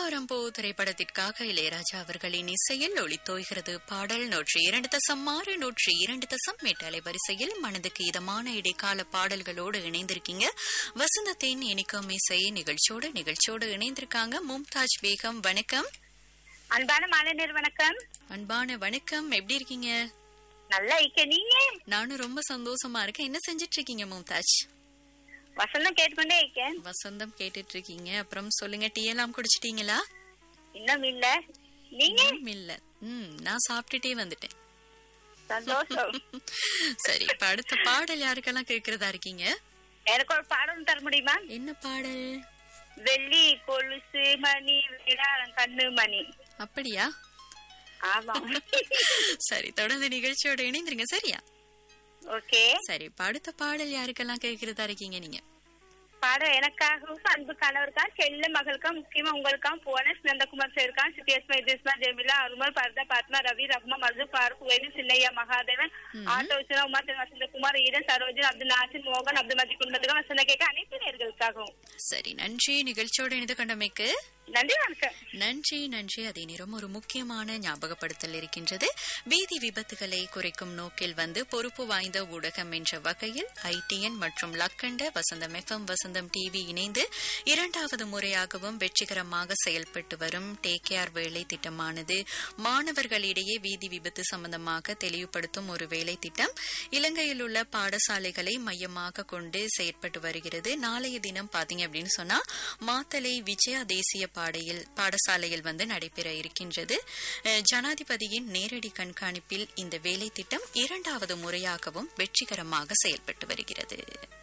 பூவாரம்பூ திரைப்படத்திற்காக இளையராஜா அவர்களின் இசையில் ஒளித்தோய்கிறது பாடல் நூற்றி இரண்டு தசம் ஆறு நூற்றி இரண்டு தசம் எட்டு அலைவரிசையில் மனதுக்கு இதமான இடைக்கால பாடல்களோடு இணைந்திருக்கீங்க வசந்தத்தின் இனிக்கும் இசை நிகழ்ச்சியோடு நிகழ்ச்சியோடு இணைந்திருக்காங்க மும்தாஜ் பேகம் வணக்கம் அன்பான மாலைநேர் வணக்கம் அன்பான வணக்கம் எப்படி இருக்கீங்க நல்லா இருக்க நீங்க நானும் ரொம்ப சந்தோஷமா இருக்கேன் என்ன செஞ்சிட்டு இருக்கீங்க மும்தாஜ் வசந்தம் கேட்டுக்கொண்டே இருக்கேன் வசந்தம் கேட்டுட்டு இருக்கீங்க அப்புறம் சொல்லுங்க டீ எல்லாம் குடிச்சிட்டீங்களா இன்னும் இல்ல நீங்க இன்னும் இல்ல ம் நான் சாப்பிட்டுட்டே வந்துட்டேன் சந்தோஷம் சரி இப்ப அடுத்த பாடல் யாருக்கெல்லாம் கேக்குறதா இருக்கீங்க எனக்கு ஒரு பாடம் தர முடியுமா என்ன பாடல் வெள்ளி கொலுசு மணி விடாரம் கண்ணு மணி அப்படியா ஆமா சரி தொடர்ந்து நிகழ்ச்சியோட இணைந்துருங்க சரியா ஓகே சரி இப்ப அடுத்த பாடல் யாருக்கெல்லாம் கேக்குறதா இருக்கீங்க நீங்க பாடம் எனக்காகவும் அன்பு கணவருக்கா செல்ல மகளுக்கா முக்கியமா உங்களுக்கா புவனேஷ் நந்தகுமார் சேர்க்கா சித்தியஸ்மா இதுஸ்மா ஜெமிலா அருமல் பரதா பாத்மா ரவி ரஹ்மா மருது பாருக் வேலு சின்னையா மகாதேவன் ஆட்டோ உச்சனா உமா வசந்தகுமார் ஈரன் சரோஜன் அப்துல் நாசிர் மோகன் அப்துல் மஜி குடும்பத்துக்கு வசந்த கேட்க அனைத்து நேர்களுக்காகவும் சரி நன்றி நிகழ்ச்சியோட இணைந்து கொண்டமைக்கு நன்றி வணக்கம் நன்றி நன்றி அதே நேரம் ஒரு முக்கியமான ஞாபகப்படுத்தல் இருக்கின்றது வீதி விபத்துகளை குறைக்கும் நோக்கில் வந்து பொறுப்பு வாய்ந்த ஊடகம் என்ற வகையில் ஐடிஎன் மற்றும் லக்கண்ட வசந்தம் எஃப்எம் வசந்தம் டிவி இணைந்து இரண்டாவது முறையாகவும் வெற்றிகரமாக செயல்பட்டு வரும் டேக் கேர் வேலை திட்டமானது மாணவர்களிடையே வீதி விபத்து சம்பந்தமாக தெளிவுபடுத்தும் ஒரு வேலை திட்டம் இலங்கையில் உள்ள பாடசாலைகளை மையமாக கொண்டு செயற்பட்டு வருகிறது நாளைய தினம் பாத்தீங்க அப்படின்னு சொன்னா மாத்தலை விஜயா தேசிய பாடையில் பாடசாலையில் வந்து நடைபெற இருக்கின்றது அஹ், ஜனாதிபதியின் நேரடி கண்காணிப்பில் இந்த வேலை திட்டம் இரண்டாவது முறையாகவும் வெற்றிகரமாக செயல்பட்டு வருகிறது